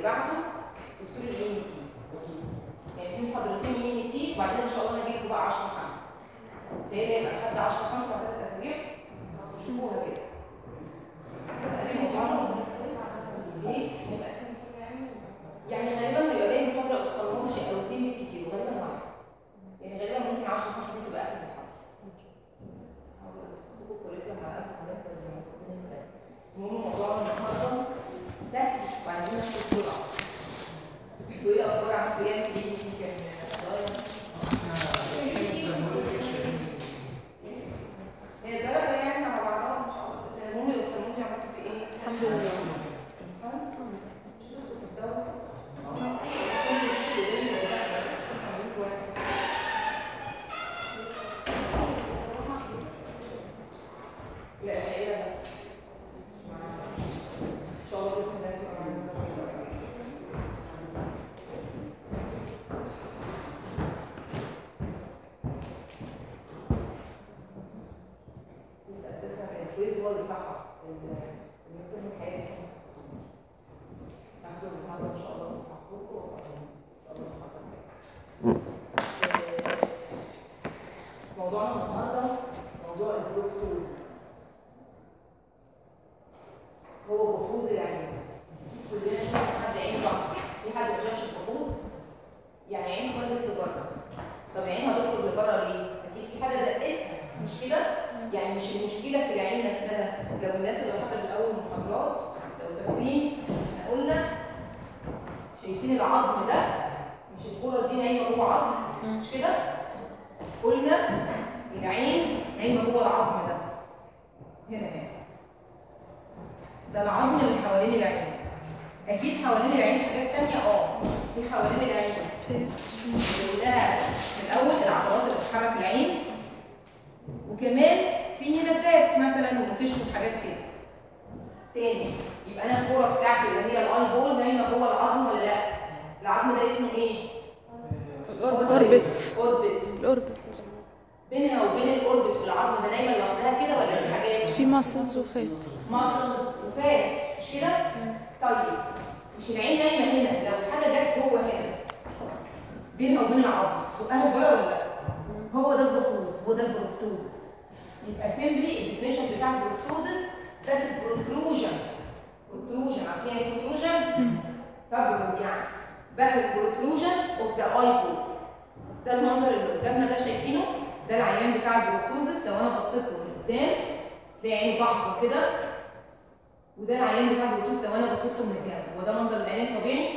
بعده دكتور الاي تي يعني في محاضرتين اي تي وبعدين ان شاء الله هجيلكوا بقى 10 5 تاني هيبقى لحد 10 5 بعد ثلاث اسابيع شوفوها كده ايه؟ يعني غالبا هيبقى باقي محاضره اوبستالمولوجي او اتنين بالكتير وغالبا واحد يعني غالبا ممكن 10 5 دي تبقى اخر محاضره هحاول ارسم لكم الكوريكولم على قد حضرتك المهم موضوعنا النهارده سهل وعايزين ناخد بسرعه انتوا ايه اخبار عملتوا ايه في ايه دي كان هي درجه يعني مع بعضها ان شاء الله بس المهم الاوستالمولوجي عملتوا في ايه؟ الحمد لله لا هي لا ان شاء الله باذن الله تبقى معانا لسه اساسا الكويز هو اللي صحح الممكن من حياتي اساسا تاخدوا المحاضره ان شاء الله نصحح لكم ان شاء الله المحاضره الجايه موضوعنا النهارده موضوع البروكتوزس هو بروكتوز العين كلنا شفنا حد عين ضغط في حد ما شافش البروكتوز يعني عين خرجت لبره طب العين هتخرج لبره ليه؟ اكيد في حاجه زقتها مش كده؟ يعني مش المشكله في العين نفسها لو الناس اللي حضرت الاول المحاضرات لو فاكرين احنا قلنا شايفين العظم ده مش الكره دي نايمه جوه عظم مش كده؟ قلنا العين نايمه جوه العظم ده هنا هنا ده العظم اللي حوالين العين اكيد حوالين العين حاجات تانية اه في حوالين العين قلناها في الاول العضلات اللي بتحرك العين وكمان في هنا فات مثلا وتشرب حاجات كده تاني يبقى انا الكوره بتاعتي اللي هي الاي بول نايمه جوه العظم ولا لا العظم ده اسمه ايه الأوربت اوربت الأوربت بينها وبين الاوربت والعظم ده نايمه لوحدها كده ولا في حاجات في ماسلز وفات مصل وفات مش كده طيب مش العين نايمه هنا لو حاجه جت جوه هنا بينها وبين العظم سؤال بره ولا لا هو ده البروكتوز هو ده البروكتوزس يبقى سيمبلي الديفينيشن بتاع البروكتوزس بس البروتروجن بروتروجن عارفين يعني بروتروجن تبرز يعني بس البروتروجن اوف ذا اي بول ده المنظر اللي قدامنا ده شايفينه ده العيان بتاع البروكتوزس لو انا بصيت له من قدام تلاقي عينه بحظه كده وده العيان بتاع البروكتوز لو انا بصيت له من الجنب هو ده منظر العين الطبيعي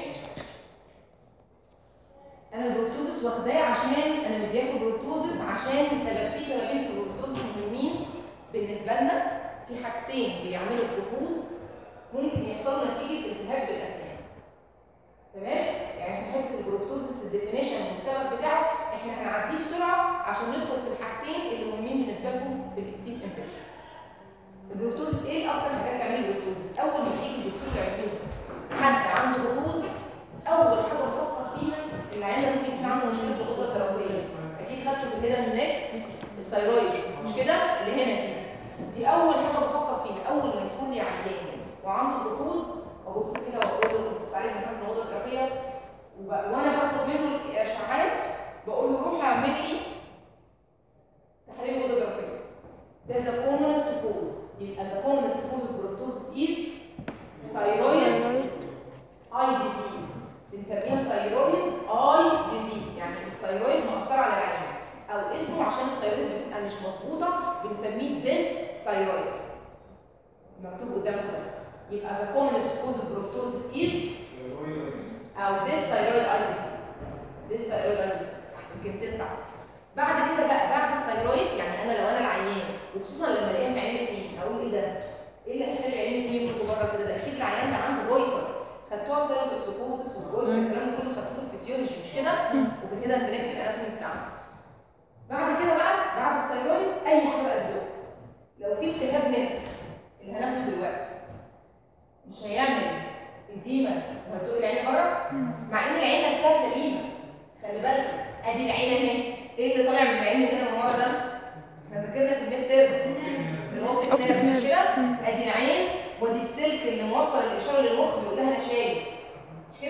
انا البروكتوزس واخداه عشان انا مدياكم بروكتوزس عشان سبب في سببين في البروكتوزس مهمين بالنسبه لنا في حاجتين بيعملوا بروكوز ممكن يحصل نتيجه التهاب بالاسنان تمام يعني في حته البروكتوزس الديفينيشن والسبب بتاعه احنا هنعديه بسرعه عشان ندخل في الحاجتين اللي مهمين بالنسبه لكم في الديس انفكشن البروكتوزس ايه اكتر حاجات تعمل البروكتوزس اول ما يجي الدكتور العيون حد عنده بروكوز اول حاجه بفكر فيها العيان ده ممكن يكون عنده مشكله في الغده الدرقيه اكيد خدتوا كده النك الثيرويد مش كده اللي هنا دي دي اول حاجه بفكر فيها اول ما يدخل لي عيان وعنده بروكوز ابص كده واقول له تعالى مكان في الغده الدرقيه وب... وانا باخد منه الاشعاعات بقول له روح اعمل لي تحليل غده درقيه ده ذا كومنست كوز يبقى ذا كومنست كوز of بروكتوزس از ثايرويد اي ديزيز بنسميها ثايرويد اي ديزيز يعني الثايرويد مأثر على العين او اسمه عشان الثايرويد بتبقى مش مظبوطه بنسميه ديس ثايرويد مكتوب قدامكم ده يبقى the commonest cause of proptosis is او ديس ثايرويد اي ديزيز ديس ثايرويد اي يمكن تنسى بعد كده بقى بعد الثايرويد يعني انا لو انا العيان وخصوصا لما الاقيها في عين الاثنين اقول ايه ده؟ ايه اللي هيخلي عين الاثنين يخرجوا بره كده ده اكيد العيان ده عنده جويتر خدتوها سيروتوكسيكوزس والجويتر الكلام ده كله خدتوه في الفسيولوجي مش كده؟ وفي كده هنلاقي في الاناتومي بتاعنا بعد كده بقى بعد الثايرويد اي حاجه بقى تزق لو في التهاب هنا اللي هناخده دلوقتي مش هيعمل اديمه وهتزق العين بره مع ان العين نفسها سليمه خلي بالك ادي العين اهي ايه اللي طالع من العين هنا من ورا ده؟ احنا ذاكرنا في الميد تيرم في الاوبتيك أوبتيك نيرف مش نيرف. كده؟ مم. ادي العين ودي السلك اللي موصل الاشاره للمخ بيقول لها انا شايف مش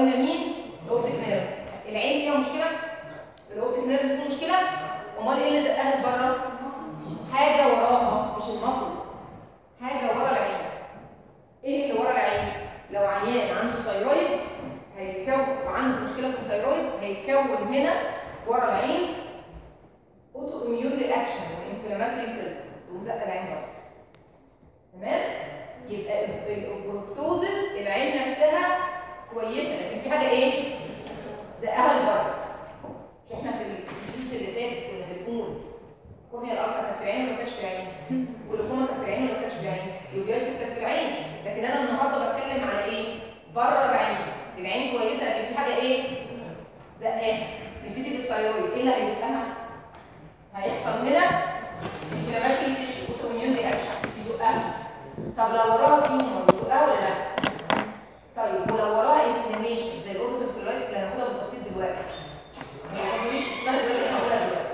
قلنا مين الاوبتيك نيرف العين فيها مشكله الاوبتيك نيرف فيه مشكله امال ايه اللي زقها لبره حاجه وراها مش المسلز حاجه ورا العين ايه اللي ورا العين لو عيان عنده ثيرويد هيكون وعنده مشكله في الثيرويد هيكون هنا ورا العين اوتو اميون رياكشن وانفلاماتوري سيلز تقوم زقه العين بره تمام يبقى ال- ال- البروكتوزس العين نفسها كويسه لكن في حاجه ايه زقها لبره مش احنا في السيس اللي فات كنا بنقول كورنيا الاصل كانت في العين ولا ما كانتش في العين واللقومه كانت في العين ولا ما كانتش في العين اليوفيتس كانت في العين لكن انا النهارده بتكلم على ايه بره العين العين كويسه لكن في حاجه ايه زقاها نبتدي بالثايرويد ايه اللي هيزقها هيحصل هنا انفلاماتوري تيشو اوتو اميون رياكشن يزقها طب لو وراها تيومر يزقها ولا لا طيب ولو وراها انفلاميشن زي الاوربيتال سيرولايتس اللي هناخدها بالتفصيل دلوقتي ما تفهميش اسمها دلوقتي انا هقولها دلوقتي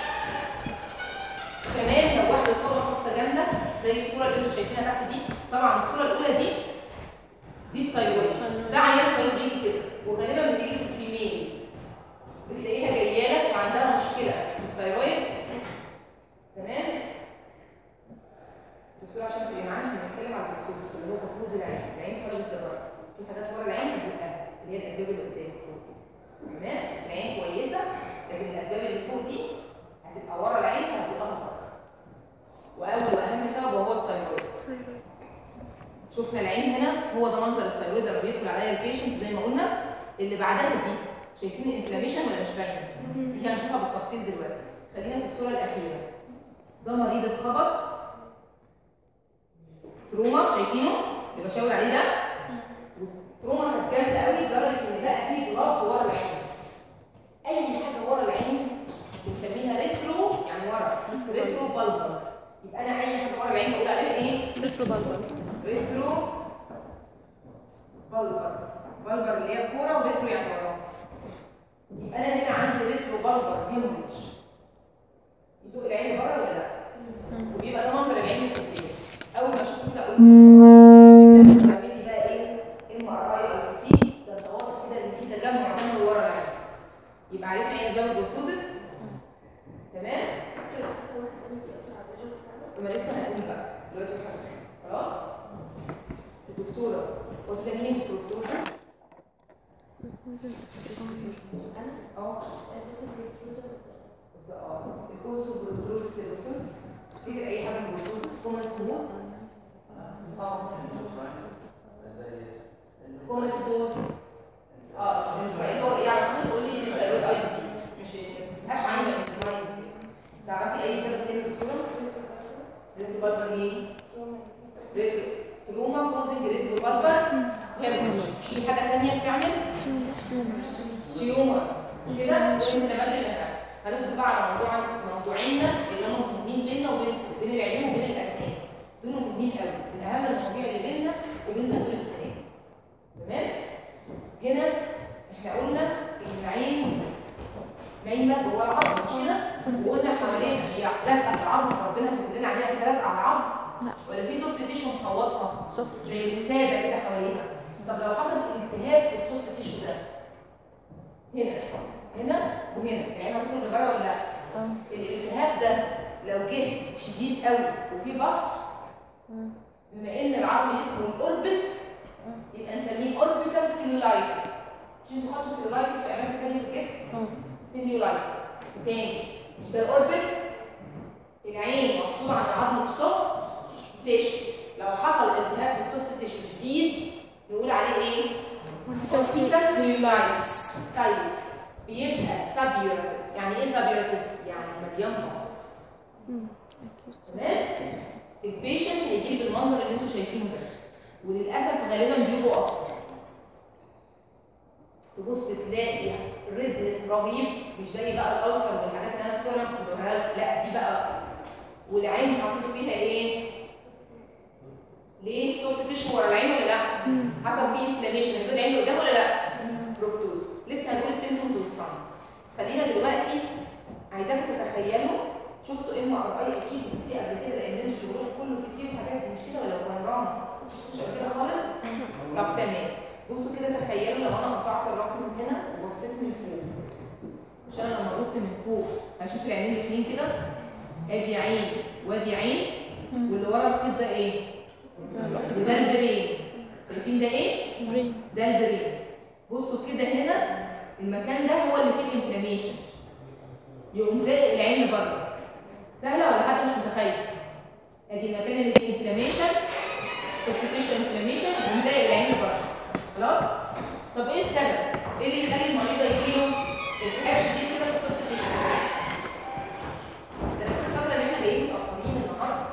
كمان لو واحده اتصابت خبطه جامده زي الصوره اللي انتوا شايفينها تحت دي طبعا الصوره الاولى دي دي الثايرويد ده عيان الثايرويد بيجي كده وغالبا بتيجي في الفيميل بتلاقيها جايه لك وعندها مشكله في الثايرويد تمام دكتور عشان تبقي معانا احنا بنتكلم على البروتوزس اللي هو بروتوز العين العين حوالي الصدر في حاجات ورا العين هتزقها اللي هي الاسباب اللي قدام فوق دي تمام العين كويسه لكن الاسباب اللي فوق دي هتبقى ورا العين فهتزقها بره واول واهم سبب وهو الثايرويد شفنا العين هنا هو ده منظر الثايرويد لما بيدخل عليا البيشنت زي ما قلنا اللي بعدها دي شايفين الانفلاميشن ولا مش باينه دي هنشوفها بالتفصيل دلوقتي خلينا في الصوره الاخيره ده مريض اتخبط تروما شايفينه اللي بشاور عليه ده والتروما كانت جامده قوي لدرجه ان بقى فيه بلاط ورا العين اي حاجه ورا العين بنسميها ريترو يعني ورا ريترو بالبر يبقى انا اي حاجه ورا العين بقول عليها ايه ريترو بالبر ريترو بلبر بلبر اللي هي الكوره وريترو يعني وراه يبقى انا هنا عندي ريترو بلبر هيموريج يسوق العين بره ولا لا؟ وبيبقى ده منظر العين من قدام اول ما اشوفه كده اقول اعمل لي بقى ايه ام ار اي او سي تي ده انت واضح كده ان في تجمع دموي ورا العين يبقى عرفنا ايه اسباب البروتوزس تمام؟ كده ما لسه هنقول بقى دلوقتي حاجة. خلاص الدكتوره وسمين البروتوزس اه اه الكوز بروتوزس يا دكتور تفتكر اي حاجه من البروتوزس كومن سموث اه كومن سموث اه الاسبوعين هو ايه على طول قول لي دي ثيرويد اي سي مش ما تبقاش عندي انتراين تعرفي اي سبب تاني يا دكتوره؟ ريترو بالبر ايه؟ ريترو تروما كوزنج ريترو بالبر هيموريج في حاجه ثانيه بتعمل تيومرز كده وانفلاماتوري لها هندخل بقى على موضوع موضوعنا اللي هم مهمين بيننا وبين بين العيون وبين الاسنان دول مهمين قوي من اهم المواضيع اللي بيننا وبين دكتور السنان تمام هنا احنا قلنا ان العين نايمه جوه العظم مش كده وقلنا حواليها هي لازقه في العظم ربنا بيسد لنا عليها كده لازقه على العظم لا. ولا في سوفت تيشو محوطها زي الوساده كده حواليها طب لو حصل التهاب في السوفت تيشو ده هنا هنا وهنا العين هتدخل لبره ولا لا الالتهاب ده لو جه شديد قوي وفي بص بما ان العظم اسمه الاوربت يبقى نسميه اوربيتال سيلولايتس مش انتوا خدتوا سيلولايتس في اماكن تانية في الجسم سيلولايتس تاني مش ده الاوربت العين مفصول عن العظم بسوفت تيشو لو حصل التهاب في السوفت تيشو شديد نقول عليه ايه؟ orbital cellulitis. طيب بيبقى سابيورتيف يعني ايه سابيورتيف؟ يعني مليان بص تمام؟ البيشنت هيجي بالمنظر اللي انتوا شايفينه ده وللاسف غالبا بيبقوا اطفال تبص تلاقي ريدنس رهيب مش زي بقى الالسر والحاجات اللي انا في الصوره كنت بوريها لك لا دي بقى والعين حصل فيها ايه؟ ليه سوفت تيشو ورا العين ولا لا؟ حصل فيه انفلاميشن نزول العين قدام ولا لا؟ بروكتوز لسه هنقول السيمتومز والساينز خلينا دلوقتي عايزاكم تتخيلوا شفتوا ام ار اي اكيد وسي تي قبل كده لان انتوا شغلكم كله سي تي وحاجات دي مش كده ولا غيران مش قبل كده خالص طب تمام بصوا كده تخيلوا لو انا قطعت الراس من هنا وبصيت من فوق مش انا لما ابص من فوق هشوف العينين الاثنين كده ادي عين وادي عين واللي ورا الخيط ده ايه؟ ده البرين شايفين ده ايه؟ برين ده البرين بصوا كده هنا المكان ده هو اللي فيه الانفلاميشن يقوم زائق العين لبره سهله ولا حد مش متخيل ادي المكان اللي فيه انفلاميشن سبستيشن انفلاميشن يقوم زائق العين لبره خلاص طب ايه السبب ايه اللي يخلي المريض يجيله التهاب شديد كده في السوفت تيشو ده الفتره اللي احنا جايين متاخرين النهارده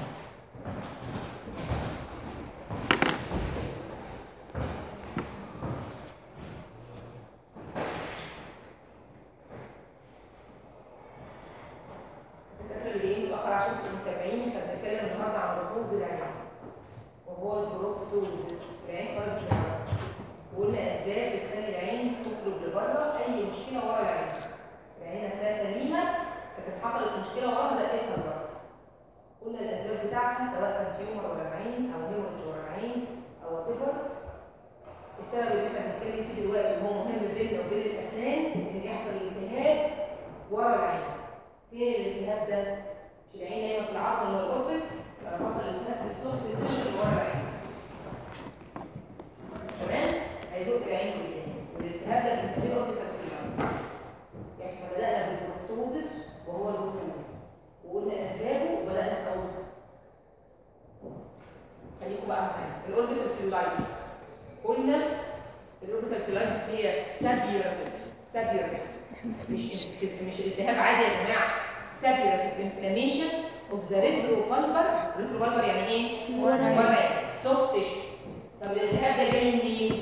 الدكاتره اللي جايين متاخر عشان تبقوا متابعين احنا بنتكلم النهارده عن رفوز العين وهو البروكتوزس العين خرجت لبره وقلنا اسباب بتخلي العين تخرج لبره اي مشكله ورا العين العين نفسها سليمه لكن حصلت مشكله ورا زقتها لبره قلنا الاسباب بتاعها سواء كان تيومر ورا العين او هيموريدج ورا العين او وات السبب اللي احنا بنتكلم فيه دلوقتي وهو مهم بيننا وبين الاسنان ان يحصل التهاب ورا العين فين الالتهاب ده؟ مش العين نايمه في العظم اللي هو الاوربت لما حصل التهاب في السوفت تيشو اللي ورا العين تمام؟ هيزق العين قدام والالتهاب ده بنسميه اوربيتال سيلايتس يعني احنا بدانا بالبروكتوزس وهو البروكتوز وقلنا اسبابه وبدانا نفوزها خليكم بقى معايا الاوربيتال سيلايتس قلنا الاوربيتال سيلايتس هي سابيوراتيف سابيوراتيف مش مش التهاب عادي يا جماعه سابيوراتيف انفلاميشن اوف ذا ريترو بالبر ريترو بالبر يعني ايه؟ ورا ورا سوفت تيشو طب الالتهاب ده جاي منين؟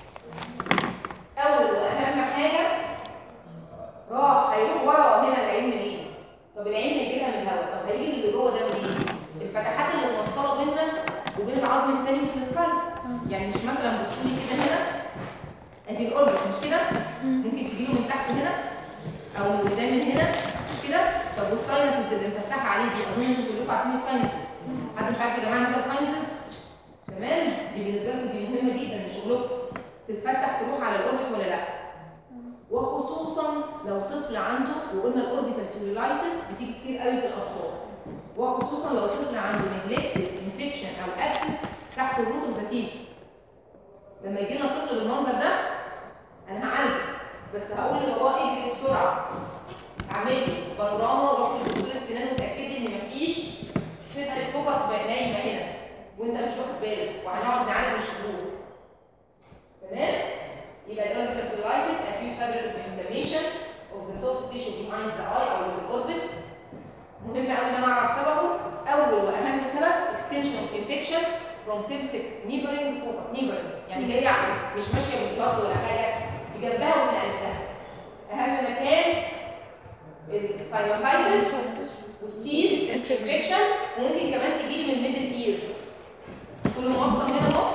اول واهم حاجه راح هيروح ورا هنا العين منين؟ طب العين هيجي لها من الهواء طب هيجي اللي جوه ده منين؟ الفتحات اللي موصله بيننا وبين العظم التاني في السكال يعني مش مثلا بصوا لي كده هنا ادي الاوربت مش كده؟ ممكن تجيله من تحت هنا او من قدام من هنا مش كده؟ طب والساينسز اللي مفتحه عليه دي اظن انتوا كلكم عارفين الساينسز حد مش عارف يا جماعه مثلا ساينسز تمام دي بالنسبه لكم دي مهمه جدا لشغلكم تتفتح تروح على الاوربت ولا لا وخصوصا لو طفل عنده وقلنا الاوربيتال سيلولايتس بتيجي كتير قوي في الاطفال وخصوصا لو طفل عنده نيجلكتد انفكشن او ابسس تحت الروت اوف ذا تيث لما يجي لنا طفل بالمنظر ده انا هعالجه بس هقول لبابا اجري بسرعه اعمل لي بانوراما وروح لدكتور السنان وتاكد لي ان مفيش سنتريك فوكس نايمه هنا وانت مش واخد بالك وهنقعد نعالج الشهور تمام يبقى الاوربيتال سيلايتس acute cerebral inflammation of the soft tissue behind the eye او اللي في الاوربت مهم قوي ان انا اعرف سببه اول واهم سبب extension of infection from septic neighboring focus neighboring يعني جايه على- مش ماشيه بالبلد ولا حاجه دي جنبها ونقلتها اهم مكان الساينوسايتس والتيس انفكشن وممكن كمان تجيلي من الميدل اير كل موصل هنا اهو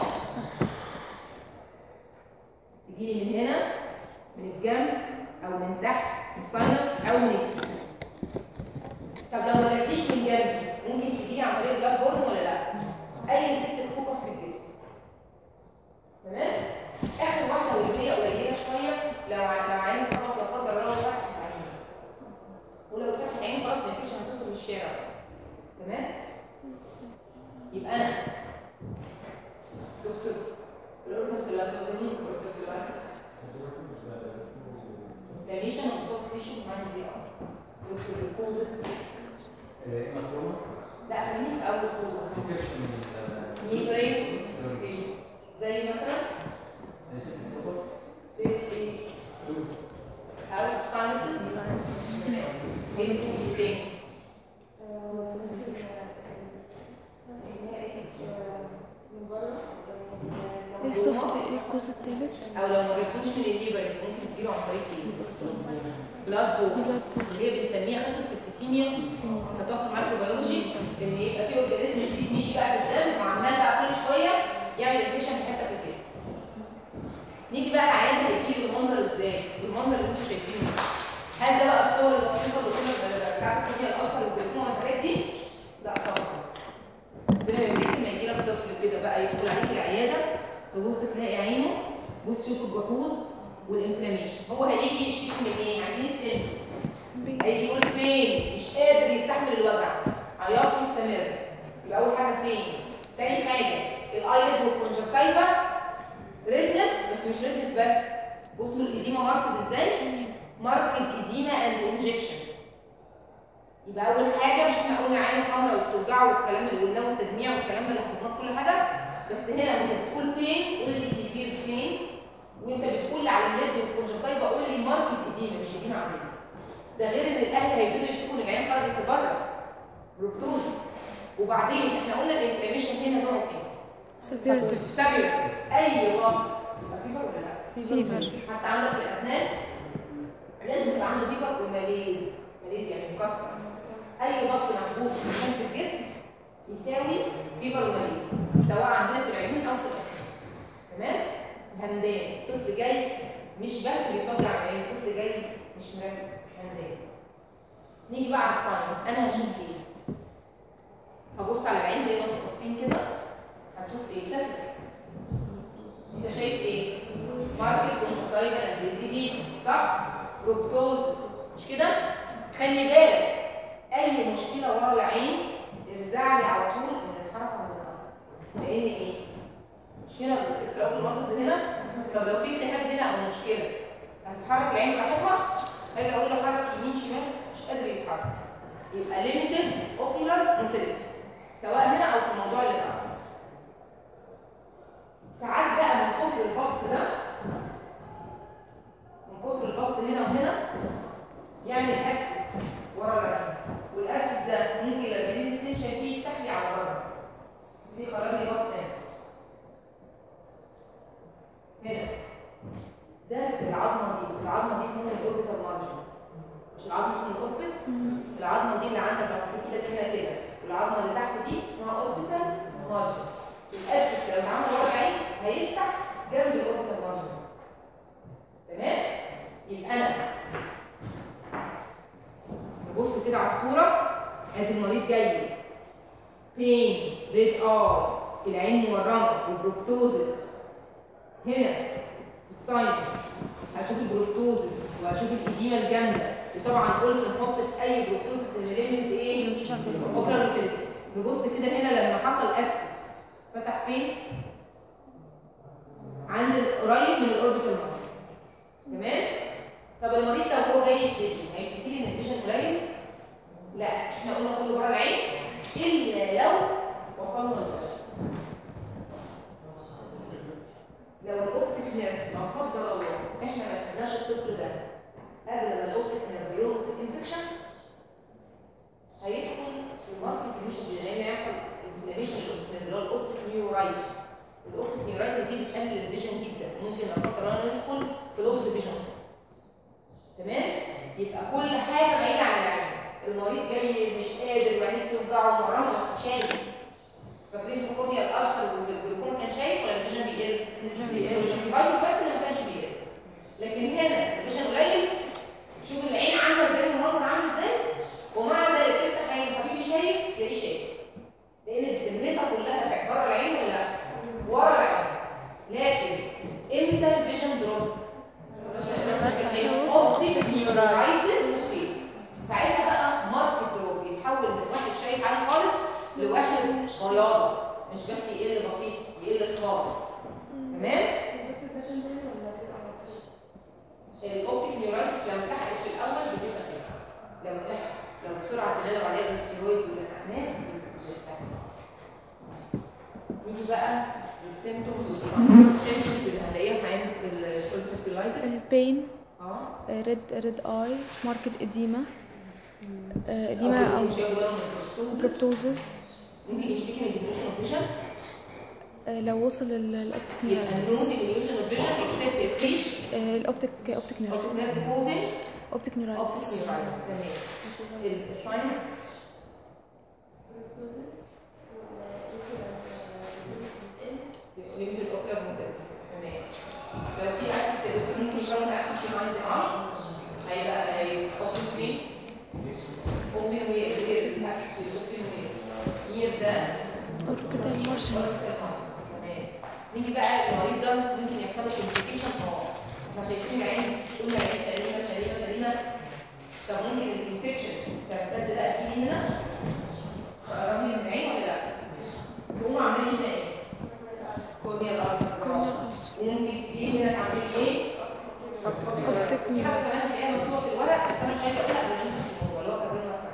تجيلي من هنا من الجنب او من تحت من الساينس او من التيس طب لو ما جاتليش من جنبي ممكن تجيلي عن طريق البلاد بورن ولا لا؟ اي ست فوكس في الجسم تمام؟ اخر واحده واللي هي قليله شويه لو ع- لو عينك خلاص لا قدر الله فتحت عيني ولو فتحت عيني خلاص ما فيش هتدخل الشارع تمام؟ يبقى انا دكتور الاوربن سيلاتس مين الاوربن سيلاتس؟ inflammation of soft tissue behind the eye. دكتور الكوزس لا خليني في اول كوزه نيبرين تيشو زي مثلا في او ساينسز ايه الكوز تاني ايه سوفت ايه الجزء التالت او لو ما جبتوش من الليبر ممكن تجيله عن طريق ايه؟ بلاد بول بلاد اللي هي بنسميها خدوا السبتسيميا خدوها في الميكروبيولوجي ان يبقى في اورجانيزم جديد ماشي بقى في الدم وعمال بقى كل شويه يعمل انفكشن في حته في الجسم. نيجي بقى العيان ده هيجي بالمنظر ازاي؟ بالمنظر اللي انتوا شايفينه ده. هل ده بقى الصور الوصيفه اللي كنا بتاعت الدنيا الالسر والجلوكوما والحاجات دي؟ لا طبعا. ربنا يوريك لما يجي لك طفل كده بقى يدخل عليك العياده تبص تلاقي عينه بص شوف الجلوكوز والانفلاميشن هو هيجي يشتكي من ايه عايزين السيمبتومز بي هيجي يقول بين مش قادر يستحمل الوجع عياط مستمر يبقى اول حاجه بين تاني حاجه الايلid والكونجكتيفا ريدنس بس مش ريدنس بس بصوا الاديمه ماركت ازاي ماركت اديمه اند انجكشن يبقى اول حاجه مش احنا قلنا عين حمراء وبتوجعه والكلام اللي قلناه والتدميع والكلام ده اللي حفظناه في كل حاجه بس هنا انت بتقول بين قول لي سيفير بين وانت بتقول على الليد والكونجكتيفا قول لي ماركت اديمه مش اديمه عاديه ده غير ان الاهل هيبتدوا يشتكوا ان العين خرجت لبره بروكتوزس وبعدين احنا قلنا الانفلاميشن هنا نوعه ايه؟ سبيرتيف سبيل اي بص يبقى فيفر ولا لا؟ فيفر حتى عندك في الاسنان لازم يبقى عنده فيفر وماليز ماليز يعني مكسر اي بص محبوس في خلف الجسم يساوي فيفر وماليز سواء عندنا في العيون او في الاسنان تمام همدان طفل جاي مش بس بيتوجع العين طفل جاي مش مركب همدان نيجي بقى على الساينس انا هشوف ايه هبص على العين زي ما انتم باصين كده هتشوف ايه سهل انت شايف ايه ماركت ومختلفة الجديد صح بروبتوزس مش كده خلي بالك اي مشكله ورا العين ارزعلي على طول من الحركه عند الراس لان ايه مش هنا الاكسترا في المصص هنا طب لو في التهاب هنا او مشكله هتتحرك العين براحتها هاجي اقول له حرك يمين شمال مش قادر يتحرك يبقى ليميتد اوبيلر موتيليتي سواء هنا او في الموضوع اللي بعده ساعات بقى من كتر البص ده من كتر البص هنا وهنا يعمل اكسس ورا العين والاكسس ده ممكن لما يزيد التنشن فيه يفتح لي على بره دي خرج لي بص هنا هنا ده العظمه دي العظمه دي اسمها الاوربيتال مارجن مش العظمه اسمه الاوربت العظمه دي اللي عندك لو حطيت ايدك هنا كده والعظمه اللي تحت دي اسمها اوربيتال مارجن الابسس لو اتعمل ورا العين هيفتح جنب الاوربيتال مارجن تمام يبقى انا نبص كده على الصوره ادي المريض جاي بين ريد اي العين مورمه وبروكتوزس هنا في الساين هشوف البروكتوزس وهشوف الاديمه الجامده وطبعا قلت نحط في اي بروكتوزس ان ليميت ايه اوبرا روتيلتي نبص كده هنا لما حصل اكسس فتح فين عند ال- قريب من الاوربيتال مارجن تمام طب المريض لو هو جاي يشتكي هيشتكي لي ان الفيجن قليل لا احنا قلنا كله بره العين الا لو وصلنا للفيجن لو الاوبتيك نيرف لا قدر الله احنا ما خدناش الطفل ده قبل ما الاوبتيك نيرف يلقط انفكشن هيدخل في ماركت مش لان هيحصل انفلاميشن اللي هو الاوبتيك نيورايتس الاوبتيك نيورايتس دي بتقلل الفيجن جدا ممكن لا قدر الله ندخل في لوس فيجن تمام يبقى كل حاجه بعيده عن العين المريض جاي مش قادر وعينيه بتوجعه مرمى بس شايف فاكرين في الكورنيا الارسل والجلوكوما كان شايف ولا الفيجن بيقل؟ بيقل الجنجيفايتس بس اللي ما كانش بيقل لكن هنا الفيجن قليل شوف العين عامله ازاي والمنظر عامل ازاي ومع ذلك تفتح عين حبيبي شايف تلاقيه شايف لان النسا كلها بتاعت بره العين ولا لا؟ ورا العين لكن امتى الفيجن دروب؟ اوبتيك نيورايتس ساعتها بقى ماركت دروب يتحول من واحد شايف عالي خالص لواحد بياض مش بس يقل بسيط يقل خالص تمام؟ الاوبتيك نيورايتس لو اتلحقت في الاول بتبقى كده لو اتلحق لو بسرعه تلاقي عليها الستيرويدز والاحمال بتتلحق. نيجي بقى للسيمتومز والساينز السيمتومز اللي هنلاقيها في عين السبولتاسيولايتس بين اه ريد ريد اي ماركت اديما أو اديما او مش يقولوا من البروتوزس. كريبتوزس ممكن يشتكي من ديبريشن اوف فيجن لو وصل للاوبتيك يبقى نو نيرايتس ديبريشن اوف فيجن اكسبت اكسيش الاوبتيك اوبتيك نيرف اوف نيرف كوزنج اوبتيك نيرايتس تمام الساينس ليميت الاوكلا موديل تمام لو في اكسس ممكن يكون اكسس في مايند اه هيبقى هيحط فين اوبن وير اكسس في اوبن وير نير ده اوربيتال مارجن تمام نيجي بقى المريض ده ممكن يحصل له كومبليكيشن تيجي هنا تعملي ايه؟ اوبتيك في حاجه كمان نيوراكس هي مكتوبه في الورق بس انا مش عايزه اقولها قبل ما ندخل في الموضوع اللي هو كمان مثلا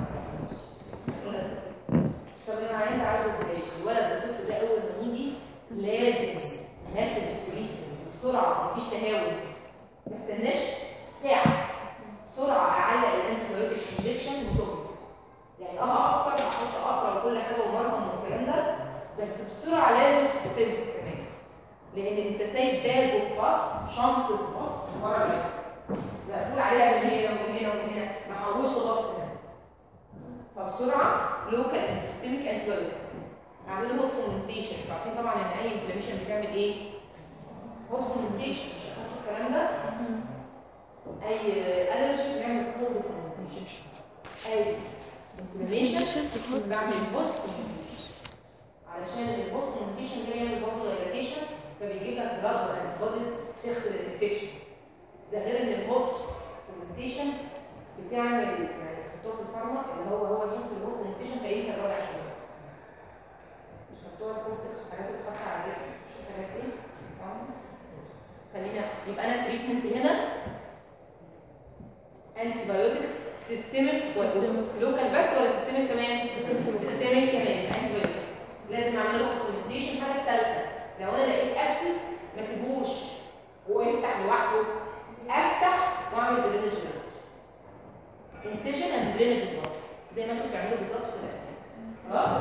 طب انا عايزه اعالجه ازاي؟ الولد الطفل ده اول ما يجي لازم ماسك تريتمنت بسرعه مفيش تهاون ما استناش ساعه بسرعه اعلق الانتي بايوتيك انجكشن وتخرج يعني اه اكتر احط اقرا وكل حاجه ومرهم والكلام ده بس بسرعه لازم سيستم كمان لان انت سايب باج وفي باص شنطه باص ورا العين مقفول عليها من هنا ومن هنا ومن هنا ما حاولوش الباص هنا فبسرعه لوكال سيستميك انتي بايوتكس اعملوا هوت فومنتيشن انتوا عارفين طبعا ان اي انفلاميشن بتعمل ايه؟ هوت فومنتيشن مش عارفين الكلام ده؟ اي الرجي بيعمل كولد فومنتيشن اي انفلاميشن Inflammation بعمل هوت فومنتيشن علشان الهوت فومنتيشن ده يعمل بازل دايلاتيشن فبيجيب لك بلاد وانتي بوديز تغسل الانفكشن ده غير ان الهوت فومنتيشن بتعمل يعني بتحطوه في الفارما اللي هو هو يحس بالهوت فومنتيشن فينسى الوجع شويه مش مكتوبه البوستكس وحاجات بتتحط على الرجل مش الحاجات دي فاهمة؟ خلينا يبقى انا التريتمنت هنا انتي بايوتكس سيستميك لوكال بس ولا سيستميك كمان؟ سيستميك كمان انتي بايوتكس لازم اعمل له كوميونيكيشن الحاجه الثالثه لو انا لقيت ابسس ما سيبوش هو يفتح لوحده افتح واعمل درينج انسيشن اند درينج زي ما انتوا بتعملوا بالظبط في الاسنان خلاص؟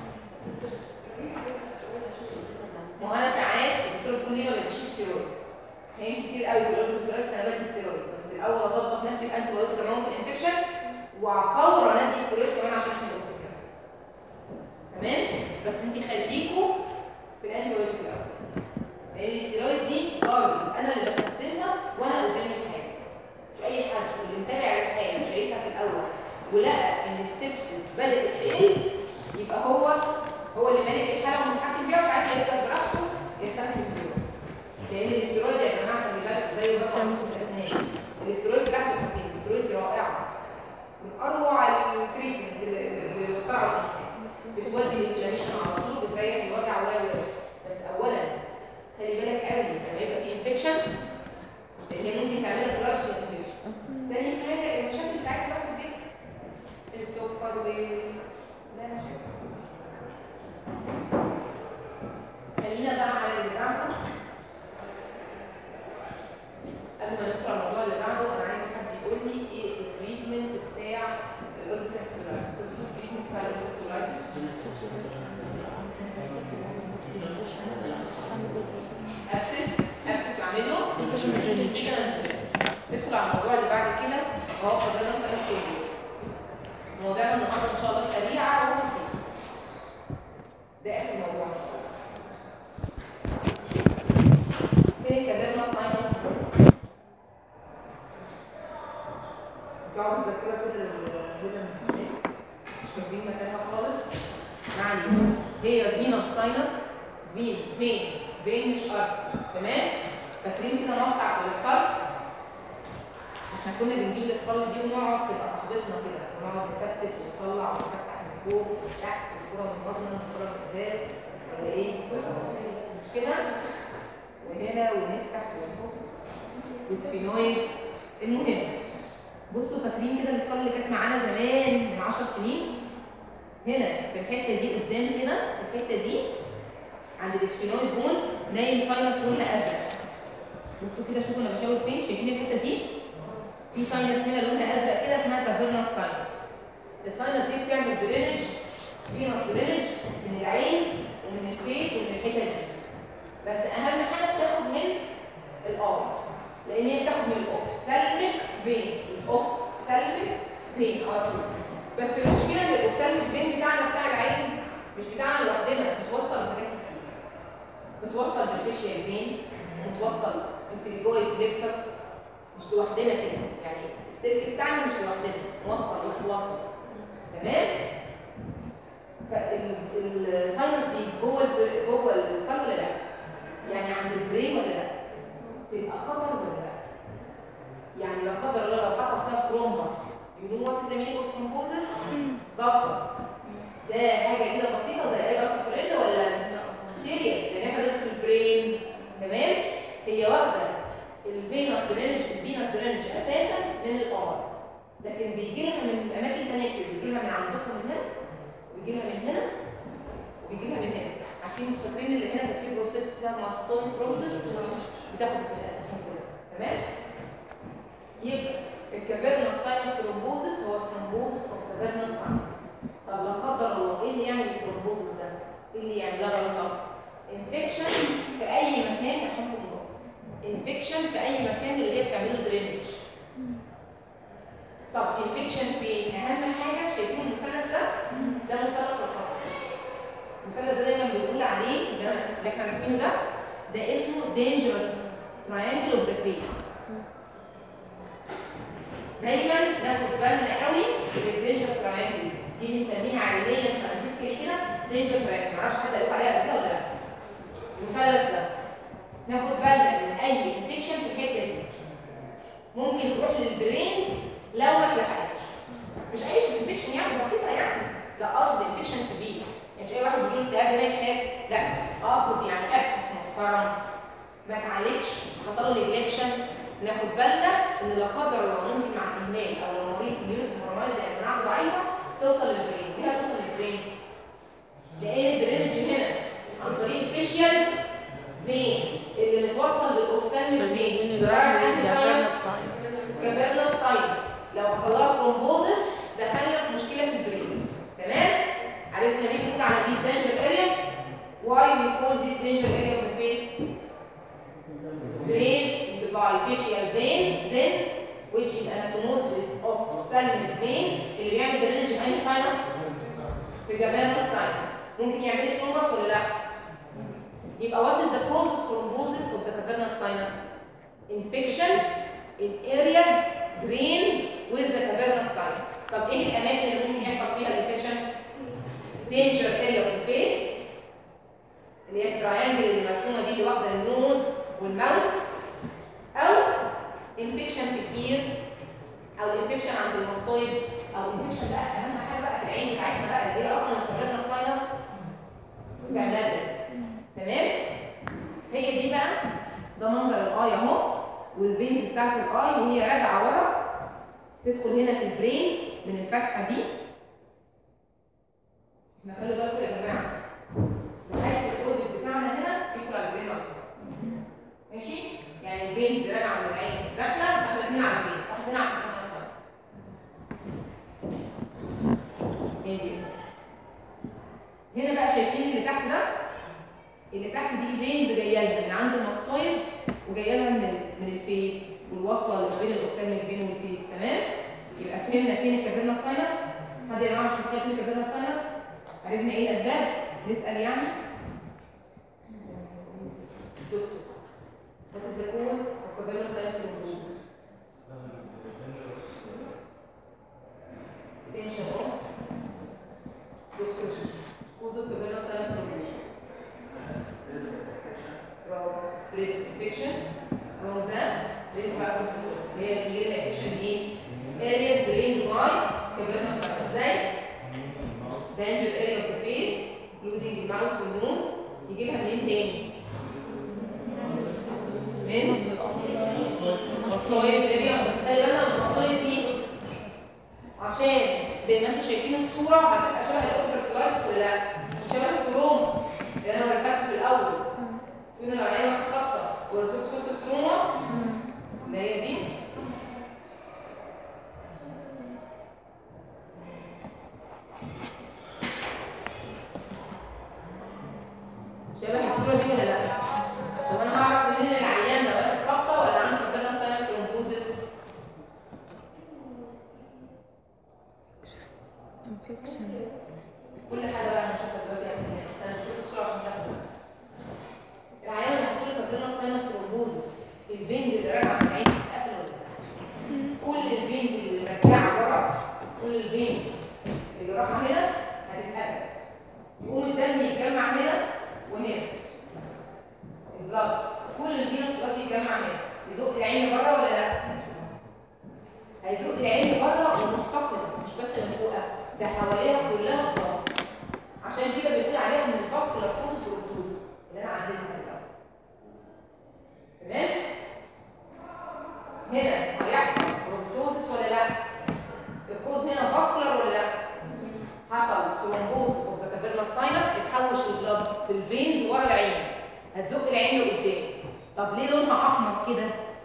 ما هو انا ساعات الدكتور بيقول لي ما بديش ستيرويد احيان كتير قوي بيقولوا لي دكتور انا بدي ستيرويد بس الاول اظبط نفسي بانتي بايوتيك كمان ممكن انفكشن وفورا ادي ستيرويد كمان عشان احمي الدكتور كمان تمام بس انت خليكوا في الانتي بايوتيك الاول لان الستيرويد دي جاري انا اللي بستخدمها وانا قدامي الحاجه مش اي حد اللي متابع الحاجه شايفها في الاول ولقى ان السبسس بدات تقل يبقى هو هو اللي مالك الحاله ومتحكم فيها وساعتها يقدر براحته يستخدم الستيرويد لان الاستيرويد يا جماعه خلي بالك زي ما قلنا في الاسنان الاستيرويد سلاح ذو حدين الاستيرويد رائعه من اروع التريتمنت اللي اخترعوا الانسان بتودي الانفلاميشن على طول بتريح الوجع و بس اولا خلي بالك قوي لما يبقى في انفكشن لان ممكن تعمل لك رش انفكشن تاني حاجه المشاكل بتاعتك بقى في الجسم السكر و ده مشاكل خلينا بقى على اللي بعده قبل ما ندخل على الموضوع اللي بعده انا عايز حد يقول لي ايه التريتمنت بتاع الاورتوكسولايتس كنت في التريتمنت بتاع الاورتوكسولايتس ابسس ابسس بعمله ندخل على الموضوع اللي بعد كده اهو فضلنا نسال الكل موضوعنا النهارده ان شاء الله سريعه وبسيطه ده اخر موضوع ان شاء الله فين كبرنا ساينس جاوب الذاكره كده كده مش فاكرين مكانها خالص يعني هي فينوس ساينس فين فين فين مش ارض تمام فاكرين كده مقطع في الاسكال احنا كنا بنجيب الاسكال دي ونقعد تبقى صاحبتنا كده ونقعد نفتت ونطلع ونفتح من فوق ومن تحت الكوره من بطن الكوره من قدام ولا ايه مش كده وهنا ونفتح ونفك وسفينويد المهم بصوا فاكرين كده الاسكال اللي كانت معانا زمان من 10 سنين هنا في الحته دي قدام كده في الحته دي عند الاسفينويد بون نايم ساينس لونها ازرق بصوا كده شوفوا انا بشاور فين شايفين الحته دي في ساينس هنا لونها ازرق كده اسمها كافيرنس ساينس الساينس دي بتعمل درينج فينوس درينج من العين ومن الفيس ومن الحته دي بس اهم حاجه بتاخد من الاي لان هي بتاخد من الاوفسالميك فين الاوفسالميك فين على طول بس المشكله ان الاوفسالميك فين بتاعنا بتاع العين مش بتاعنا لوحدنا بتوصل لحاجات كتير بتوصل بالفيشيال فين وتوصل انتريجويد بلكسس مش لوحدنا كده يعني السلك بتاعنا مش لوحدنا موصل متوصل تمام فالساينس دي جوه البر... جوه السكال ولا لا يعني عند البرين ولا لا تبقى خطر ولا لا يعني لا قدر الله لو حصل فيها ثرومبس يو نو وات از مينينج اوف ثرومبوزس ضغط ده حاجه كده بسيطه زي اي ضغط في الرجل ولا سيريس لان احنا في البرين تمام هي واخده الفينوس درينج الفينوس درينج اساسا من القمر لكن بيجي لها من اماكن ثانيه كتير بيجي لها من عندكم من هنا ويجي لها من هنا ويجي لها من هنا عارفين السكرين اللي هنا كانت فيه بروسيس اسمها ماستون بروسيس بتاخد تمام يبقى الكافيرنس ساينس ثرومبوزس هو ثرومبوزس اوف كافيرنس ساينس طب لا قدر الله ايه اللي يعمل الثرومبوزس ده؟ ايه اللي يعملها غلطه؟ انفكشن في اي مكان يحكم النار انفكشن في اي مكان اللي هي بتعمله درينج طب انفكشن فين؟ اهم حاجه شايفين المثلث ده؟ ده مثلث الخطر المثلث ده دايما بنقول عليه ده اللي احنا راسمينه ده ده اسمه dangerous triangle of the face دايما ناخد بالنا قوي من الدينجر تراينجل دي بنسميها علميا ساينتفكلي كده دينجر تراينجل معرفش حد قال عليها قبل كده ولا لا المثلث ده ناخد بالنا من اي انفكشن في الحته دي ممكن تروح للبرين لو ما اتلحقتش مش اي انفكشن يعني بسيطه يعني لا اقصد انفكشن سبيل يعني مش اي واحد يجي له اكتئاب هنا يخاف لا اقصد يعني ابسس محترم ما اتعالجش حصل له نيجلكشن ناخد بالنا ان لا قدر الله ممكن مع الاهمال او لو مريض كميونيتي كومبرومايز يعني مناعته ضعيفه توصل للبرين ليه هتوصل للبرين؟ لان الدرينج هنا عن طريق الفيشيال فين اللي متوصل بالاوكسال فين كافيرنس ساينس لو حصل لها ثرومبوزس دخلنا في مشكله في البرين تمام عرفنا ليه بنقول على دي danger area why we call this danger area of the face drained by facial vein then which is anastomosis of salmon vein اللي بيعمل درينج في عين sinus في جمال الساينس ممكن يعمل لي ثرومبس ولا لا يبقى what is the cause of thrombosis of the cavernous sinus infection in areas drained with the cavernous sinus طب ايه الاماكن اللي ممكن يحصل فيها الانفكشن danger area of the face اللي هي التراينجل اللي مرسومه دي اللي واخده النوز والماوس او انفكشن في الاير او انفكشن عند المصايد او انفكشن بقى اهم حاجه بقى في العين بتاعتنا بقى اللي هي اصلا الكافيرنس ساينس بتعملها تمام هي دي بقى ده منظر الاي اهو والفينز بتاعت الاي وهي راجعه ورا تدخل هنا في البرين من الفتحه دي احنا خلي بالكم يا جماعه لغايه الاوربت بتاعنا هنا يدخل على البرين أكتر. ماشي يعني الفينز راجعه من العين داخله داخله هنا على البرين راحت هنا على البرين اصلا هي دي هنا بقى شايفين اللي تحت ده اللي تحت دي فينز جايه لها من عند الماستويد وجايه لها من ال- من الفيس والوصله اللي ما بين الاوكسال الفين والفيس تمام يبقى فهمنا فين الكافيرنا ساينس حد يا جماعه مش فاهم فين الكافيرنا ساينس عرفنا ايه الاسباب نسال يعني دكتور What is the cause of cavernous sinus thrombosis? Extension of Doctor, cause of cavernous sinus thrombosis. from spread of infection among them this part of the اللي هي اللي هي infection ايه؟ areas drained by cavernous sinus ازاي؟ danger area of the face including the mouth والnose يجيبها منين تاني؟ من ماستويد اريا خلي بالنا الماستويد دي عشان زي ما انتم شايفين الصوره هتبقى شبه الاوبرسلايتس ولا لا؟ شبه التروما اللي انا وريتها في الاول شوفوا لو عيني واخد خبطه وريتكم صوره التروما اللي هي دي شبه الصوره دي ولا لا؟ طب انا هعرف منين العيان ده واخد خبطه ولا عنده كابيرنا ساينس ثرومبوزس؟ infection كل حاجه بقى هنشوفها دلوقتي يا ابني بس انا بديكوا الصوره عشان تاخدوا العيان اللي حصل له كابيرنا ساينس ثرومبوزس الفينز اللي راجعه من العين اتقفل ولا لا؟ كل الفينز اللي مرجعه ورا كل الفينز اللي رايحه هنا هتتقفل يقوم الدم يتجمع هنا وهنا البلاد كل الفينز دلوقتي يتجمع هنا يزق العين بره ولا لا؟ هيزق العين بره ومحتقنه مش بس مسروقه ده حواليها كلها ضغط عشان كده بنقول عليها من الفصل لاكوز بروتوزس اللي انا عديتها الاول تمام هنا هيحصل بروبتوزس ولا لا الكوز هنا فاسكولار ولا لا حصل ثرومبوزس اوف ذا كافيرنس ساينس اتحوش البلد في الفينز ورا العين هتزق العين لقدام طب ليه لونها احمر كده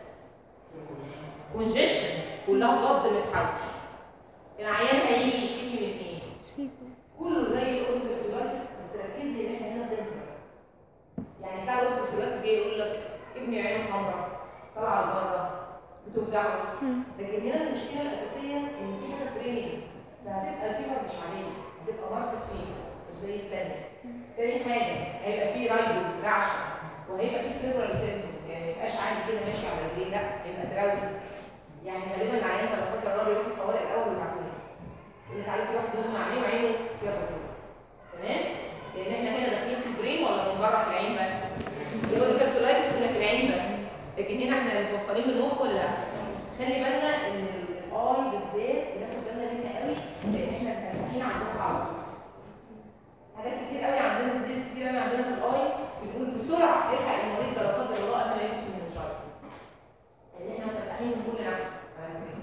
كونجيشن كلها بلد متحوش العيان هيجي يشتكي من ايه كله زي الاورتوسيلاتس بس ركز لي ان احنا هنا سنتر يعني بتاع الاورتوسيلاتس جاي يقول لك ابني عينه حمراء طالعه لبره بتوجعه لكن هنا المشكله الاساسيه ان في حاجه بريني فهتبقى الفيفر مش عليه هتبقى ماركت فيفر مش زي التانية تاني حاجه هيبقى في رايدوز رعشه وهيبقى في سيرفر سيمتومز يعني ما يبقاش عادي كده ماشي على رجليه لا هيبقى دراوزي يعني غالبا العيان لما قدر الله بيروح الطوارئ الاول وبعدين اللي انت عارف في واحد مغمى عليه وعينه فيها غضروف تمام لان احنا هنا داخلين في البرين ولا من بره في العين بس الاوربيتال سولايتس كنا في العين بس لكن هنا احنا متوصلين بالمخ ولا لا خلي بالنا ان الاي بالذات بناخد بالنا منها قوي لان احنا فاتحين على المخ على طول حاجات كتير قوي عندنا ديزيز كتير قوي عندنا في الاي بنقول بسرعه الحق المريض ده لا قدر الله قبل ما يموت من الجرس لان احنا فاتحين كلنا على البرين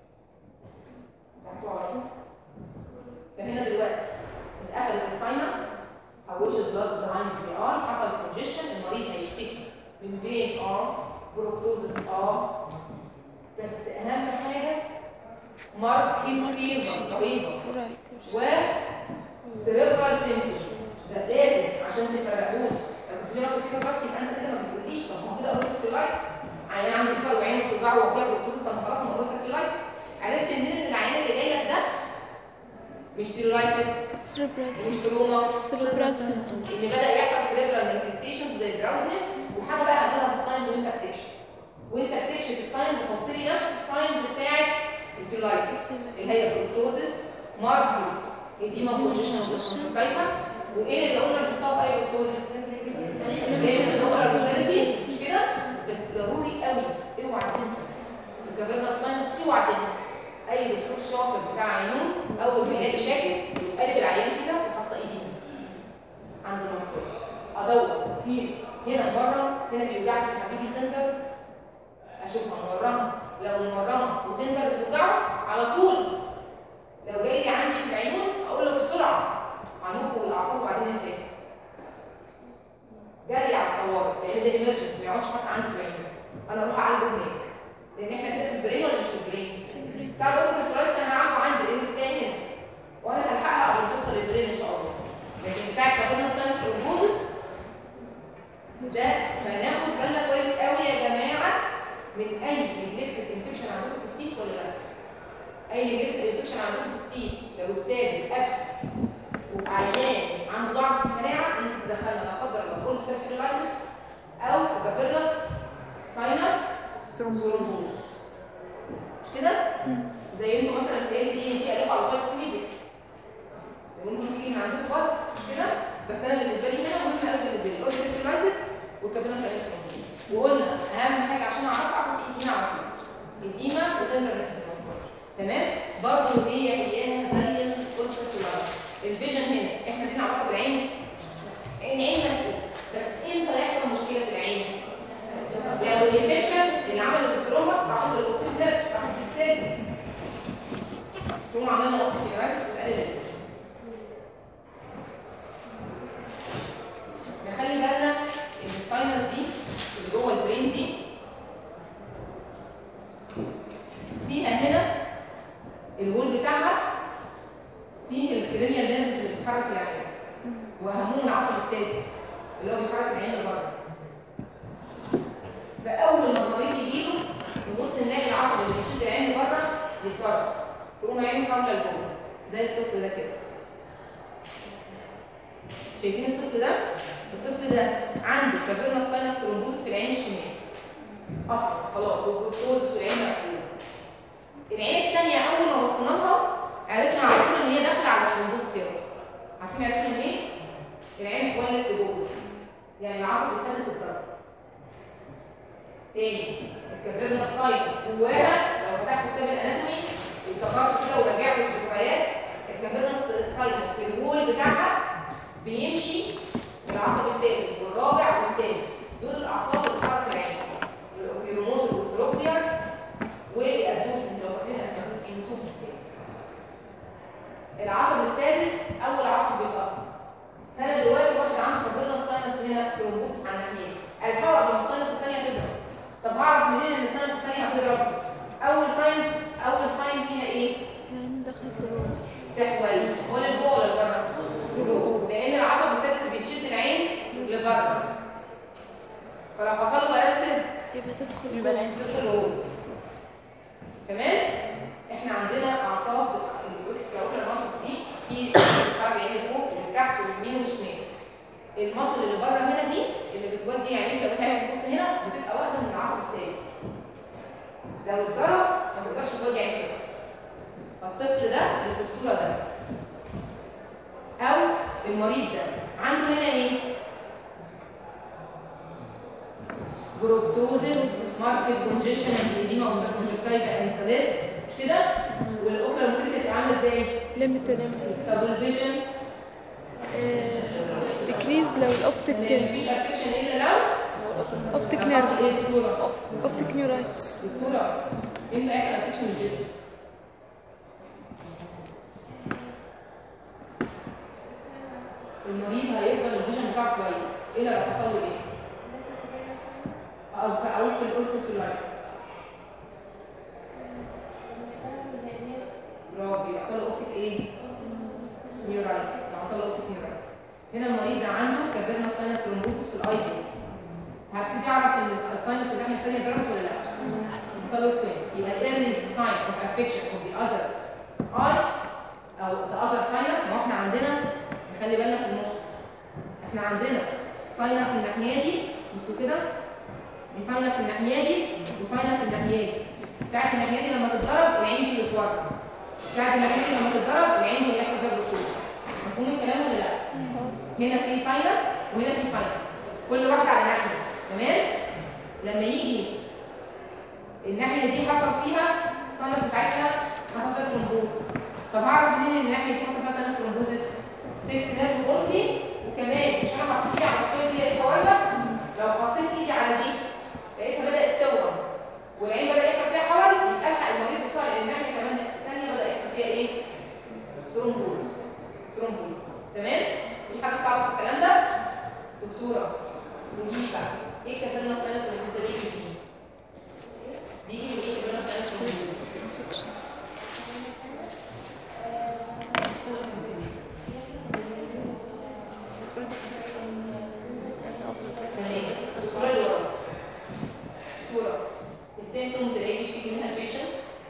فتحتوا على طول فهنا دلوقتي اتقفلت الساينس حوشت بلاد بيهايند ذا اي حصل كونجيشن المريض هيشتكي من بين اه بروكتوزس اه بس اهم حاجه ماركت فيفر رهيبه و سيريبرال سيمبتومز ده لازم عشان تفرقوه لو كنت ليه فيفر بس يبقى انت كده ما بتقوليش طب ما هو كده اورتوسيلايتس عيان عنده فيفر وعينه بتوجعه وفيها بروكتوزس طب ما خلاص ما اورتوسيلايتس عرفت منين ان العيان اللي جاي لك ده مش سيرولايتس cerebral مش symptoms تروما cerebral symptoms ان بدا يحصل سيريبرال مانيفستيشنز زي الدراوزنس وحاجه بقى هنقولها في الساينس وانت بتكشف وانت بتكشف الساينس حط لي نفس الساينس بتاعت السيرولايتس اللي هي بروتوزس ماركت اديما بوزيشن مختلفه وايه اللي قلنا بنحطها في اي بروتوزس ليميتد اوبرا مش كده بس ضروري قوي اوعى تنسى في الكافيرنا ساينس اوعى تنسى اي دكتور شاطر بتاع عيون اول ما يلاقي شاكك يقلب العيان كده ويحط ايديه عند المفصل ادور في هنا بره هنا بيوجعك يا حبيبي تندر اشوفها مورمه لو مورمه وتندر بتوجعه على طول لو جاي لي عندي في العيون اقول له بسرعه على المخ والاعصاب وبعدين انتهي جري على الطوارئ لان ده ايمرجنسي ما يقعدش حتى عندي في العيون انا اروح اعالجه هناك لان احنا كده في البرين ولا مش في البرين؟ بتاع الاورتوسيرايتس انا عارفه عندي لان التاني هنا وانا هلحقها قبل ما توصل البرين ان شاء الله لكن بتاع الكابينا ساينس اوربوزس ده فناخد بالنا كويس قوي يا جماعه من اي نيجلكتد انفكشن عندكم في التيس ولا لا اي نيجلكتد انفكشن عندكم في التيس لو اتساب ابسس وفي عيان عنده ضعف في المناعه ممكن تدخلنا لا قدر الله كل فاسيولايتس او كافيرلس ساينس ثرومبوز مش كده زي انتوا مثلا تلاقي دي دي قالوا على طيب سويدي ممكن تيجي من عندكم برضه مش كده بس انا بالنسبه لي هنا مهم قوي بالنسبه لي الاورتوسيلايتس والكابينا ساينس وقلنا اهم حاجه عشان اعرفها احط ايدينا على طول ايديما وتندر نسبه المصدر تمام برضه هي هياها زي الاورتوسيلايتس الفيجن هنا احنا لينا علاقه بالعين العين مسؤول بس امتى يحصل مشكله في العين لو الانفكشن اللي عمل الستروماس راح الوقت ده راح السد تقوم عاملين نقطه فيرايتس وتقلل الانفكشن نخلي بالنا ان الساينس دي اللي جوه البرين دي فيها هنا الوول بتاعها فيه الكرينيال لينز اللي بتحرك العين واهمهم العصب السادس اللي هو بيحرك العين لبره فاول ما المريض يجيله يبص نلاقي العصب اللي بيشد العين لبره يتكرر تقوم عينه كامله لجوه زي الطفل ده كده شايفين الطفل ده الطفل ده عنده كافيرنا ساينس ثرومبوزس في العين الشمال اصلا خلاص والفركتوز في العين مقفوله العين الثانيه اول ما بصينا لها عرفنا على طول ان هي داخله على ثرومبوزس يا عارفين عرفنا منين العين اتولدت لجوه يعني العصب السادس اتضرب تاني الكافيرنا ساينس جواها لو فتحت كتاب الاناتومي وافتكرت كده ورجعت الذكريات الكافيرنا ساينس في الوول بتاعها بيمشي العصب الثالث والرابع والسادس دول الاعصاب اللي بتحرك العين الاوكيروموتر والتروكلير تدخل جوه تدخل جوه تمام احنا عندنا اعصاب الاكسترا اوكلر ماسل دي في بتتحرك العين لفوق ولتحت ويمين وشمال المصل اللي بره هنا دي اللي بتودي يعني لو انت عايز تبص هنا بتبقى واخده من العصب السادس لو اتضرب ما تقدرش تودي عينك كده فالطفل ده اللي في الصوره ده او المريض ده عنده هنا ايه جروبتوزيس ماركت كونجيشن انديما اوف كونجكتيفا انفلات مش كده والاوكلر موتيليتي هتبقى عامله ازاي limited طب والفيجن decrease لو الاوبتيك مفيش افكشن الا لو اوبتيك حصل نيرف ايه دكتوره اوبتيك نيورايتس دكتوره امتى يحصل افكشن الفيجن المريض هيفضل الفيجن بتاعه كويس الا لو حصل له ايه او في او في الاوركوسولايت برافو يحصل له اوبتيك ايه نيورايتس حصل له اوبتيك نيورايتس هنا المريض ده عنده كافيرنا ساينس ثرومبوسيس في الاي دي هبتدي اعرف ان الساينس الناحيه الثانيه ضربت ولا لا حصل له سوين يبقى early sign of affection of the other eye او the other sinus ما هو احنا عندنا خلي بالنا في النقطه احنا عندنا ساينس الناحيه دي بصوا كده دي ساينس الناحيه دي وساينس الناحيه دي بتاعت الناحيه دي لما تتضرب العين دي اللي تورم بتاعت الناحيه دي لما تتضرب العين دي اللي يحصل فيها بروشور مفهوم الكلام ولا لا؟ هنا في ساينس وهنا في ساينس كل واحده على ناحيه تمام؟ لما يجي الناحيه دي حصل فيها ساينس بتاعتها حصل فيها ثرومبوز طب هعرف منين ان الناحيه دي حصل فيها ساينس ثرومبوزس 6 نيرف بولسي وكمان مش انا حطيت ايدي على الصوره دي لقيتها ورمه لو حطيت ايدي على دي لقيتها بدات تورم والعين بدا يحصل فيها حول يبقى الحق المريض بسرعه لان الناحيه كمان الثانيه بدا يحصل فيها ايه؟ ثرومبوز ثرومبوز تمام؟ في حاجه صعبه في الكلام ده؟ دكتوره قولي لي بقى ايه كافيرنا ساينس ثرومبوز ده بيجي منين؟ بيجي من ايه كافيرنا ساينس ثرومبوز؟ infection تمام الصوره اللي ورا دكتوره السيمتومز اللي هي بيشتكي منها البيشنت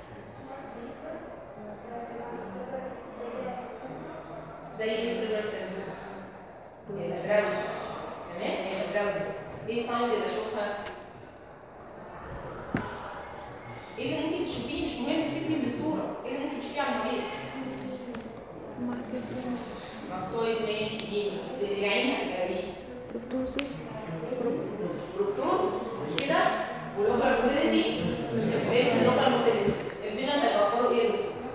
زي ايه سيلفر سيمتوم هيبقى دراوز تمام هيبقى دراوز ايه الساينز اللي اشوفها ايه اللي ممكن تشوفيه مش مهم تكتبي بالصوره ايه اللي ممكن تشوفيه على المريض ماستويد ماشي دي بس العين هتبقى ايه proptosis فروكتوز مش كده واللوكال موتيليتي ايه اللوكال موتيليتي الفيجن هيبقى اخباره ايه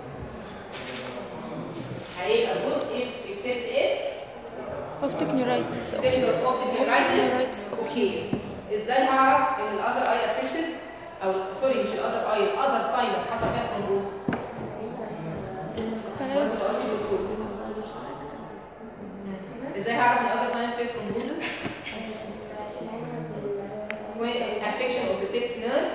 هيبقى جود اف اكسبت اف optic neuritis اكسبت okay اوبتيك neuritis نيورايتس اوكي ازاي هعرف ان الاذر اي افكتد او سوري مش الاذر اي الاذر ساينس حصل فيها ثرومبوز paralysis ازاي هعرف ان الاذر ساينس فيها ثرومبوز افكشن اوف ذا 6 نيرف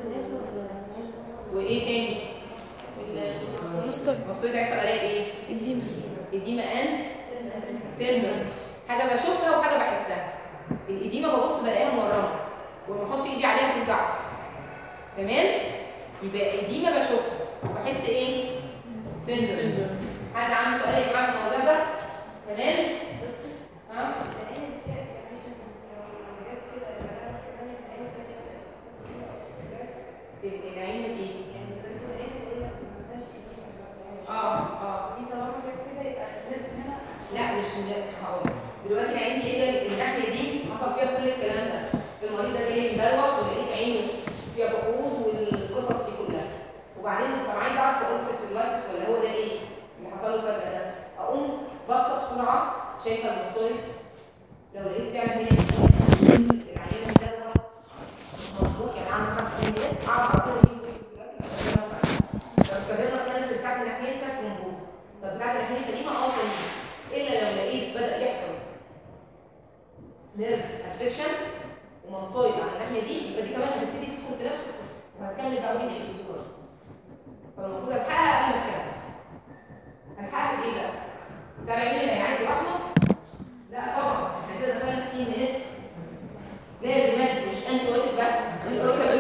وايه تاني مستوي المفروض يحصل عليها ايه edema إديمة أند تندرنس حاجة بشوفها وحاجة بحسها الإديمة ببص بلاقيها مورمة ولما أحط إيدي عليها توجع تمام يبقى إديمة بشوفها وبحس إيه تندرنس حد عنده سؤال يا جماعة في الموضوع ده تمام ها العين الايه اه اه لا مش هقول دلوقتي العين دي هي الناحيه دي حصل فيها كل الكلام ده المريض ده جاي مدروخ ولقيت عينه فيها بقوز والقصص دي كلها وبعدين طب عايز اعرف اقول سيلولايتس ولا هو ده ايه اللي حصل له فجاه ده اقوم باصه بسرعه شايفه المستويد لو لقيت فعلا هي العينه مدروخه مش مظبوط يعني عامل كام سنه اعرف اقول دي لو كبرنا السنس بتاعت الناحيه فيها ثرومبوز طب بتاعت الناحيه سليمه اه سليمه الا لو لقيت بدا يحصل نيرف افكشن وماستويد على الناحيه دي يبقى دي كمان هتبتدي تدخل في نفس القصه وهتكمل بقى ونمشي في الصوره فالمفروض الحقها قبل ما اتكلم هنحقق في ايه بقى؟ بتاع العيون اللي هيعالج لوحده؟ لا طبعا احنا كده دخلنا في سي ان اس لازم ادي مش انتي بس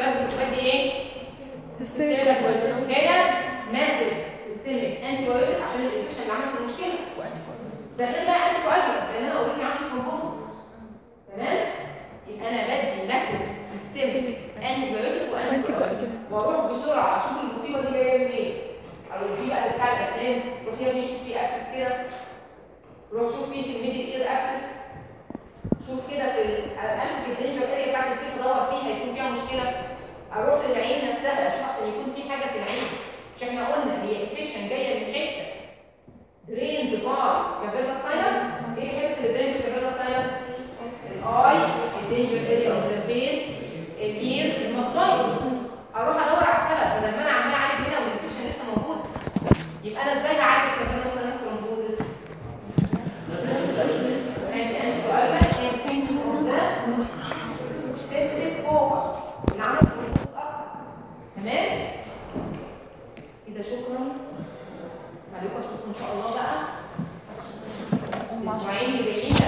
Systemic antibiotic. هنا ماسك سيستميك انتي بايوتيك عشان الانفكشن اللي عملت المشكله ده غير بقى انتي بايوتيك لان انا اوريدي عندي ثرومبوز تمام يبقى انا بدي ماسك سيستميك انتي بايوتيك وانتي وانتي كواجولانت واروح بسرعه اشوف المصيبه دي جايه منين او دي بقى اللي بتاع الاسنان روح يا ابني شوف في ابسس كده روح شوف في في الميدل اير ابسس شوف كده في ال- امسك الدنجر اريا بتاعت الفيس ادور فيها يكون فيها مشكله اروح للعين نفسها اشوف احسن يكون في حاجه في العين مش احنا قلنا هي انفكشن جايه من حته دريند باي كافيرنا ساينس ايه حته الدريند كافيرنا ساينس الاي الدنجر اريا اوف ذا فيس الاير المصايد اروح ادور على السبب بدل ما انا عمال اعالج هنا والانفكشن لسه موجود يبقى انا ازاي هعالج الكافيرنا ساينس ثرومبوزس and and coagulate and thinking of the septic focus اللي عمل ثرومبوزس اصلا تمام كده شكرا عليكم اشوفكم ان شاء الله بقى الاسبوعين اللي جايين